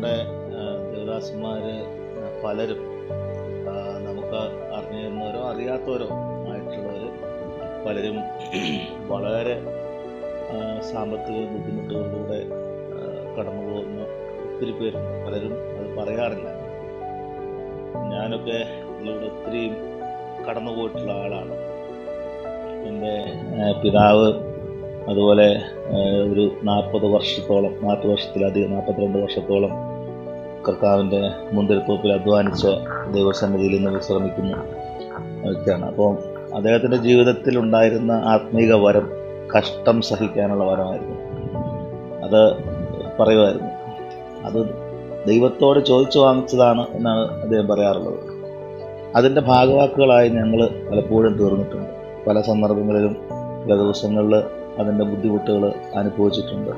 നമ്മുടെ ദേവദാസന്മാർ പലരും ആ, നമുക്ക് അറിഞ്ഞിരുന്നവരോ അറിയാത്തവരോ ആയിട്ടുള്ളവർ പലരും വളരെ ആ, സാമ്പത്തിക ബുദ്ധിമുട്ടുകളിലൂടെ ആ, കടന്നു പോകുന്ന ഒത്തിരി പേരുണ്ട് പലരും അത് പറയാറില്ല ഞാനൊക്കെ ഇതിലൂടെ ഒത്തിരി കടന്നു പോയിട്ടുള്ള ആളാണ് എൻ്റെ ആ, പിതാവ് അതുപോലെ ആ, ഒരു നാൽപ്പത് വർഷത്തോളം നാൽപ്പത് വർഷത്തിലധികം നാൽപ്പത്തിരണ്ട് വർഷത്തോളം കർത്താവിൻ്റെ മുന്തിരിത്തോപ്പിൽ അധ്വാനിച്ച ദൈവസന്നിധിയിൽ നിന്ന് വിശ്രമിക്കുന്ന വ്യക്തിയാണ് അപ്പോൾ അദ്ദേഹത്തിൻ്റെ ജീവിതത്തിൽ ഉണ്ടായിരുന്ന ആത്മീക വരം കഷ്ടം സഹിക്കാനുള്ള വരമായിരുന്നു അത് പറയുമായിരുന്നു അത് ദൈവത്തോട് ചോദിച്ചു വാങ്ങിച്ചതാണ് എന്നാണ് അദ്ദേഹം പറയാറുള്ളത് അതിൻ്റെ ഭാഗവാക്കുകളായി ഞങ്ങൾ പലപ്പോഴും തീർന്നിട്ടുണ്ട് പല സന്ദർഭങ്ങളിലും പല ദിവസങ്ങളിൽ അതിൻ്റെ ബുദ്ധിമുട്ടുകൾ അനുഭവിച്ചിട്ടുണ്ട്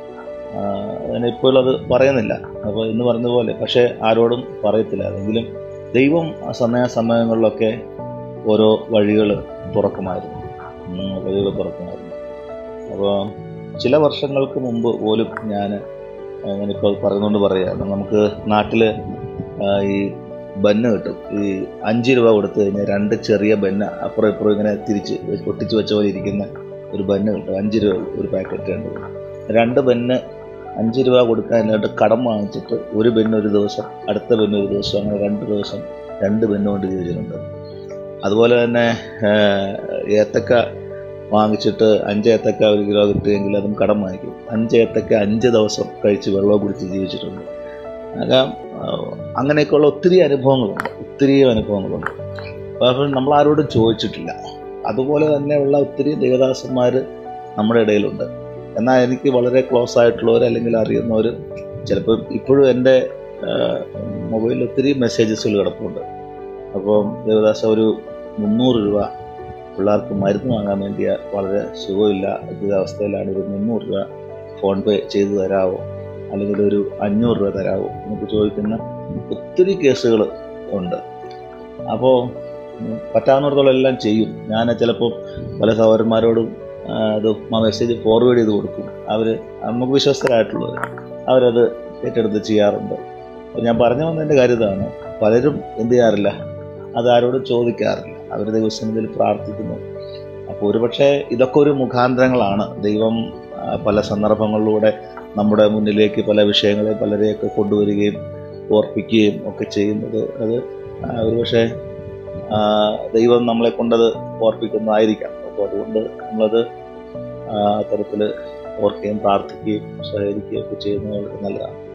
അങ്ങനെ ഇപ്പോൾ അത് പറയുന്നില്ല അപ്പോൾ ഇന്ന് പറഞ്ഞ പോലെ പക്ഷേ ആരോടും പറയത്തില്ല എങ്കിലും ദൈവം ആ സമയാസമയങ്ങളിലൊക്കെ ഓരോ വഴികൾ തുറക്കുമായിരുന്നു ഉം, വഴികൾ തുറക്കുമായിരുന്നു അപ്പോൾ ചില വർഷങ്ങൾക്ക് മുമ്പ് പോലും ഞാൻ ഞാനിപ്പോൾ പറഞ്ഞുകൊണ്ട് പറയുകയാണ് നമുക്ക് നാട്ടിൽ ഈ ബന്ന് കിട്ടും ഈ അഞ്ച് രൂപ കൊടുത്തു കഴിഞ്ഞാൽ രണ്ട് ചെറിയ ബന്ന് അപ്പുറം ഇപ്പുറം ഇങ്ങനെ തിരിച്ച് പൊട്ടിച്ച് വെച്ച പോലെ ഇരിക്കുന്ന ഒരു ബന്ന് കിട്ടും അഞ്ച് രൂപ ഒരു പാക്കറ്റ് രണ്ട് രണ്ട് ബന്ന് അഞ്ച് രൂപ കൊടുക്കാനായിട്ട് കടം വാങ്ങിച്ചിട്ട് ഒരു ബെന്ന് ഒരു ദിവസം അടുത്ത ബെന്ന് ഒരു ദിവസം അങ്ങനെ രണ്ട് ദിവസം രണ്ട് ബെന്ന് കൊണ്ട് ജീവിച്ചിട്ടുണ്ട് അതുപോലെ തന്നെ ഏഹ്, ഏത്തക്ക വാങ്ങിച്ചിട്ട് അഞ്ച് ഏത്തക്ക ഒരു കിലോ കിട്ടുമെങ്കിൽ അതും കടം വാങ്ങിക്കും അഞ്ച് ഏത്തക്ക അഞ്ച് ദിവസം കഴിച്ച് വെള്ളം കുടിച്ച് ജീവിച്ചിട്ടുണ്ട് ആകെ, ആ, അങ്ങനെയൊക്കെയുള്ള ഒത്തിരി അനുഭവങ്ങളുണ്ട് ഒത്തിരി അനുഭവങ്ങളുണ്ട് അപ്പോൾ നമ്മൾ ആരോടും ചോദിച്ചിട്ടില്ല അതുപോലെ തന്നെയുള്ള ഒത്തിരി ദേവദാസന്മാർ നമ്മുടെ ഇടയിലുണ്ട് എന്നാൽ എനിക്ക് വളരെ ക്ലോസ് ആയിട്ടുള്ളവർ അല്ലെങ്കിൽ അറിയുന്നവർ ചിലപ്പോൾ ഇപ്പോഴും എൻ്റെ മൊബൈലിൽ ഒത്തിരി മെസ്സേജസുകൾ കിടപ്പുണ്ട് അപ്പോൾ ദേവദാസ ഒരു മുന്നൂറ് രൂപ പിള്ളേർക്ക് മരുന്ന് വാങ്ങാൻ വേണ്ടിയ വളരെ സുഖമില്ല അവസ്ഥയിലാണ് ഒരു മുന്നൂറ് രൂപ ഫോൺ പേ ചെയ്തു തരാമോ അല്ലെങ്കിൽ ഒരു അഞ്ഞൂറ് രൂപ തരാമോ എന്നൊക്കെ ചോദിക്കുന്ന ഒത്തിരി കേസുകൾ ഉണ്ട് അപ്പോൾ ഉം, പറ്റാവുന്നിടത്തോളം എല്ലാം ചെയ്യും ഞാൻ ചിലപ്പോൾ പല സഹോദരന്മാരോടും ആ, അത് മെസ്സേജ് ഫോർവേഡ് ചെയ്ത് കൊടുക്കും അവർ നമുക്ക് വിശ്വസ്തരായിട്ടുള്ളവർ അവരത് ഏറ്റെടുത്ത് ചെയ്യാറുണ്ട് അപ്പോൾ ഞാൻ പറഞ്ഞു വന്നതിൻ്റെ കാര്യം ഇതാണ് പലരും എന്ത് ചെയ്യാറില്ല അത് ആരോടും ചോദിക്കാറില്ല അവർ ദൈവസന്നിധിയിൽ പ്രാർത്ഥിക്കുന്നു അപ്പോൾ ഒരുപക്ഷെ ഇതൊക്കെ ഒരു മുഖാന്തരങ്ങളാണ് ദൈവം ആ, പല സന്ദർഭങ്ങളിലൂടെ നമ്മുടെ മുന്നിലേക്ക് പല വിഷയങ്ങളെ പലരെയൊക്കെ കൊണ്ടുവരികയും ഓർപ്പിക്കുകയും ഒക്കെ ചെയ്യുന്നത് അത് ആ, ഒരുപക്ഷെ ആ, ദൈവം നമ്മളെ കൊണ്ടത് ഓർപ്പിക്കുന്നതായിരിക്കാം അപ്പോൾ അതുകൊണ്ട് നമ്മളത് ആ തരത്തിൽ ഓർക്കുകയും പ്രാർത്ഥിക്കുകയും സഹകരിക്കുകയും ഒക്കെ ചെയ്യുന്നത് വളരെ നല്ലതാണ്